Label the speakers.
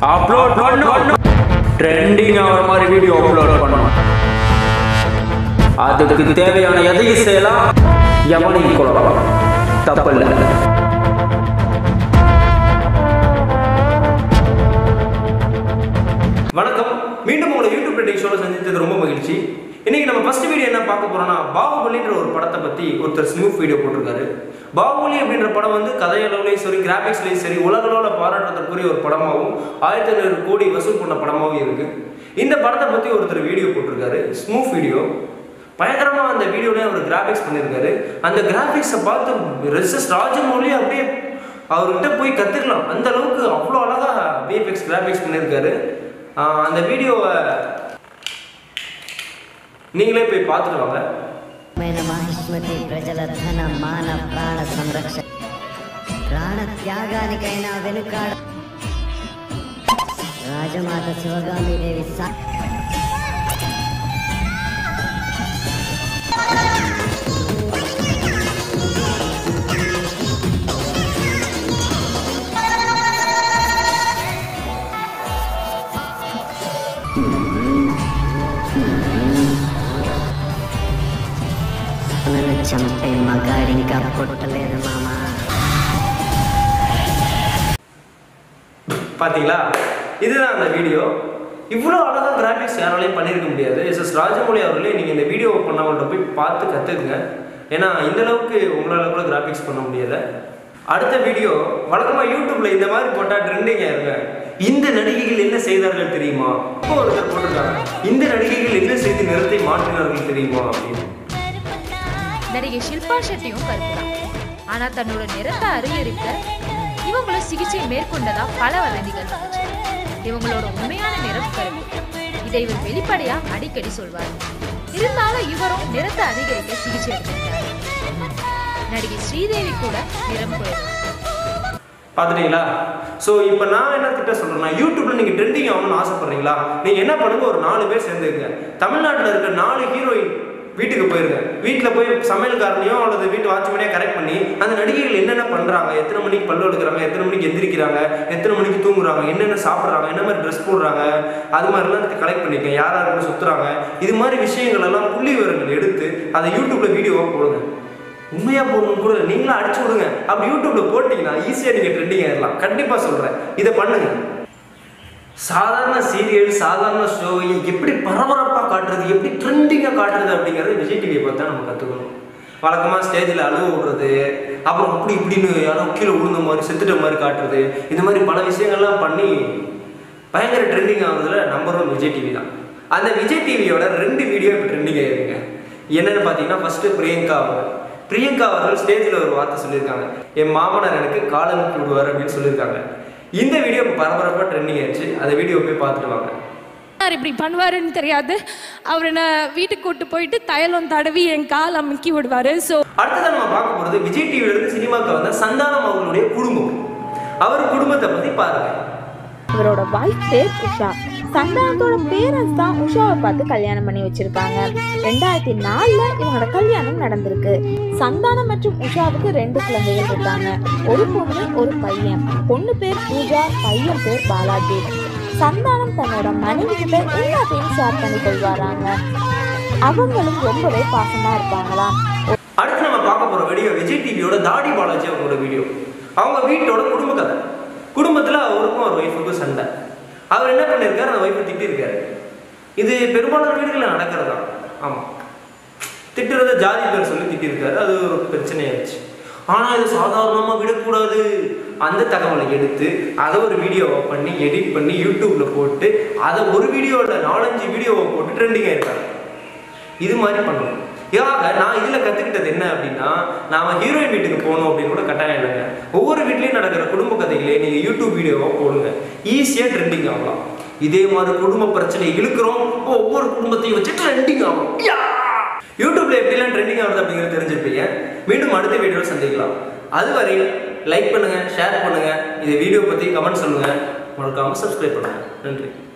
Speaker 1: Upload பண்ணணும் trending ஆகிற மாதிரி வீடியோ அப்லோட் பண்ணணும் அதுக்கு தேவையான எதையும் செய்யலாம் எவனையும் கொள்ளலாம் தப்பில்லை
Speaker 2: வணக்கம் மீண்டும் உங்களை யூடியூப் ட்ரெண்டிங் ஷோவில் சந்தித்தது ரொம்ப மகிழ்ச்சி இன்னைக்கு நம்ம ஃபர்ஸ்ட் வீடியோ என்ன பார்க்க போறோம்னா பாகுபலின்ற ஒரு படத்தை பத்தி ஒருத்தர் ஸ்னூப் வீடியோ போட்டிருக்காரு பாகுபலி அப்படின்ற படம் வந்து கதையளவுலையும் சரி கிராபிக்ஸ்லையும் சரி உலக அளவில் பாராட்டுறதுக்குரிய ஒரு படமாகவும் ஆயிரத்தி ஐநூறு கோடி வசூல் பண்ண படமாகவும் இருக்கு இந்த படத்தை பத்தி ஒருத்தர் வீடியோ போட்டிருக்காரு ஸ்மூஃப் வீடியோ பயங்கரமா அந்த வீடியோலயே அவர் கிராபிக்ஸ் பண்ணியிருக்காரு அந்த கிராபிக்ஸை பார்த்து ரெசஸ் ராஜமௌலி அப்படியே அவர்கிட்ட போய் கத்துக்கலாம் அந்த அளவுக்கு அவ்வளோ அழகா விஎஃப்எக்ஸ் கிராபிக்ஸ் பண்ணியிருக்காரு ஆஹ் அந்த வீடியோவை நீங்களே போய் பார்த்துட்டு வாங்க
Speaker 3: మైన మహిష్మతి ప్రజల ధన మాన ప్రాణ సంరక్షణ ప్రాణ త్యాగానికైనా వెనుకాడ రాజమాత శివగామి దేవి సా నన్ను చంపే మగాడింకా పుట్టలేదు మామా
Speaker 2: பார்த்தீங்களா இதுதான் அந்த வீடியோ இவ்வளோ அழகாக கிராஃபிக்ஸ் யாராலையும் பண்ணியிருக்க முடியாது எஸ் எஸ் ராஜமௌலி அவர்களே நீங்கள் இந்த வீடியோ பண்ணவங்கள்ட்ட போய் பார்த்து கற்றுக்குங்க ஏன்னா இந்த அளவுக்கு உங்களால் கூட கிராஃபிக்ஸ் பண்ண முடியல அடுத்த வீடியோ வழக்கமாக யூடியூப்ல இந்த மாதிரி போட்டால் ட்ரெண்டிங் ஆயிருங்க இந்த நடிகைகள் என்ன செய்தார்கள் தெரியுமா இப்போ ஒருத்தர் போட்டிருக்காங்க இந்த நடிகைகள் என்ன செய்து நிறத்தை மாற்றினார்கள் தெரியுமா அப்படின்னு
Speaker 4: நடிகை ஷில்பா ஷெட்டியும் கருப்பு தான் ஆனா தன்னோட நிறத்தை அதிகரிக்க இவங்களும் சிகிச்சை மேற்கொண்டதா பல வதந்திகள் வந்துச்சு. இவங்களோட உண்மையான நிறம் கருப்பு இதை இவர் வெளிப்படையா அடிக்கடி சொல்வார் இருந்தாலும் இவரும் நிறத்தை அதிகரிக்க சிகிச்சை எடுத்திருக்காரு நடிகை ஸ்ரீதேவி கூட நிறம் குறைவு
Speaker 2: பார்த்துட்டீங்களா ஸோ இப்போ நான் என்ன திட்ட சொல்கிறேன்னா யூடியூப்ல நீங்கள் ட்ரெண்டிங் ஆகணும்னு ஆசைப்படுறீங்களா நீங்கள் என்ன பண்ணுங்க ஒரு நாலு பேர் சேர்ந்துருங்க தமிழ்நாட்டில் இருக்க நாலு ஹீரோயின் வீட்டுக்கு போயிருங்க வீட்டில் போய் சமையல்காரனையோ அல்லது வீட்டு வாட்ச்மேனையோ கரெக்ட் பண்ணி அந்த நடிகைகள் என்னென்ன பண்ணுறாங்க எத்தனை மணிக்கு பல்லு எடுக்கிறாங்க எத்தனை மணிக்கு எந்திரிக்கிறாங்க எத்தனை மணிக்கு தூங்குறாங்க என்னென்ன சாப்பிட்றாங்க என்ன மாதிரி ட்ரெஸ் போடுறாங்க அது மாதிரிலாம் கலெக்ட் பண்ணிக்க யார் யார் கூட சுற்றுறாங்க இது மாதிரி விஷயங்கள் எல்லாம் புள்ளி விவரங்கள் எடுத்து அதை யூடியூப்ல வீடியோவாக போடுங்க உண்மையா போகணும் கூட இல்லை. நீங்களும் அடிச்சு விடுங்க அப்படி யூடியூப்ல போட்டீங்கன்னா ஈஸியாக நீங்கள் ட்ரெண்டிங் ஆயிடலாம் கண்டிப்பாக சொல்கிறேன் இதை பண்ணுங்க சாதாரண சீரியல் சாதாரண ஷோவை எப்படி பரபரப்பாக காட்டுறது எப்படி ட்ரெண்டிங்காக காட்டுறது அப்படிங்கிறது விஜய் டிவியை பார்த்தா நம்ம கற்றுக்கணும் வழக்கமாக ஸ்டேஜில் அழுவ விடுறது அப்புறம் அப்படி இப்படின்னு யாரோ கீழே விழுந்த மாதிரி செத்துட்ட மாதிரி காட்டுறது இந்த மாதிரி பல விஷயங்கள்லாம் பண்ணி பயங்கர ட்ரெண்டிங் ஆகுறதுல நம்பர் ஒன் விஜய் டிவி தான் அந்த விஜய் டிவியோட ரெண்டு வீடியோ இப்போ ட்ரெண்டிங் ஆயிருங்க என்னன்னு பார்த்தீங்கன்னா ஃபர்ஸ்ட் பிரியங்கா அவங்க பிரியங்கா அவர்கள் ஸ்டேஜில் ஒரு வார்த்தை சொல்லியிருக்காங்க என் மாமனார் எனக்கு கால் அனுப்பி விடுவார் அப்படின்னு சொல்லியிருக்காங்க இந்த வீடியோ இப்போ பரபரப்பாக ட்ரெண்டிங் ஆயிடுச்சு அந்த வீடியோ போய் பார்த்துட்டு வாங்க
Speaker 5: அவர் இப்படி பண்ணுவாருன்னு தெரியாது அவர் என்ன வீட்டுக்கு கூட்டு போயிட்டு தைலம் தடவி என் கால் அமுக்கி விடுவாரு ஸோ
Speaker 2: அடுத்ததான் நம்ம பார்க்க போகிறது விஜய் டிவியிலிருந்து சினிமாவுக்கு வந்த சந்தானம் அவர்களுடைய குடும்பம் அவர் குடும்பத்தை பற்றி பாருங்க
Speaker 6: இவரோட வைஃப் பேர் உஷா சந்தானத்தோட பேரண்ட்ஸ் தான் உஷாவை பார்த்து கல்யாணம் பண்ணி வச்சிருக்காங்க ரெண்டாயிரத்தி நாலுல இவங்களோட கல்யாணம் நடந்திருக்கு சந்தானம் மற்றும் உஷாவுக்கு ரெண்டு குழந்தைகள் இருக்காங்க ஒரு பொண்ணு ஒரு பையன் பொண்ணு பேர் பூஜா பையன் பேர் பாலாஜி சந்தானம் தன்னோட மனைவி கிட்ட எல்லாத்தையும் ஷேர் பண்ணி கொள்வாராங்க அவங்களும் ரொம்பவே பாசமா இருப்பாங்களாம்
Speaker 2: அடுத்து நம்ம பார்க்க போகிற வீடியோ விஜய் டிவியோட தாடி பாலாஜி அவங்களோட வீடியோ அவங்க வீட்டோட குடும்ப கதை குடும்பத்தில் அவருக்கும் ஒரு ஒய்ஃபுக்கும் சண்டை அவர் என்ன பண்ணியிருக்காரு அந்த ஒய்ஃபை திட்டிருக்காரு இது பெரும்பாலான வீடுகளில் நடக்கிறது தான் ஆமாம் திட்டுறத ஜாதி பேர் சொல்லி திட்டிருக்காரு அது ஒரு பிரச்சனையாச்சு ஆனால் இது சாதாரணமாக விடக்கூடாது அந்த தகவலை எடுத்து அதை ஒரு வீடியோவை பண்ணி எடிட் பண்ணி யூடியூப்ல போட்டு அதை ஒரு வீடியோவில் நாலஞ்சு வீடியோவை போட்டு ட்ரெண்டிங் ஆயிருக்காங்க இது மாதிரி பண்ணணும் இதாக நான் இதில் கற்றுக்கிட்டது என்ன அப்படின்னா நாம ஹீரோயின் வீட்டுக்கு போகணும் அப்படின்னு கூட கட்டாயம் இல்லைங்க ஒவ்வொரு வீட்லேயும் நடக்கிற குடும்ப கதைகளே நீங்கள் யூடியூப் வீடியோவாக போடுங்க ஈஸியாக ட்ரெண்டிங் ஆகலாம் இதே மாதிரி குடும்ப பிரச்சனை இழுக்கிறோம் ஒவ்வொரு குடும்பத்தையும் வச்சு ட்ரெண்டிங் ஆகும் யா! யூடியூப்ல எப்படிலாம் ட்ரெண்டிங் ஆகுது அப்படிங்கிறது தெரிஞ்சிருப்பீங்க மீண்டும் அடுத்த வீடியோவில் சந்திக்கலாம் அதுவரை லைக் பண்ணுங்க ஷேர் பண்ணுங்க இந்த வீடியோ பற்றி கமெண்ட் சொல்லுங்க மறக்காம சப்ஸ்கிரைப் பண்ணுங்க நன்றி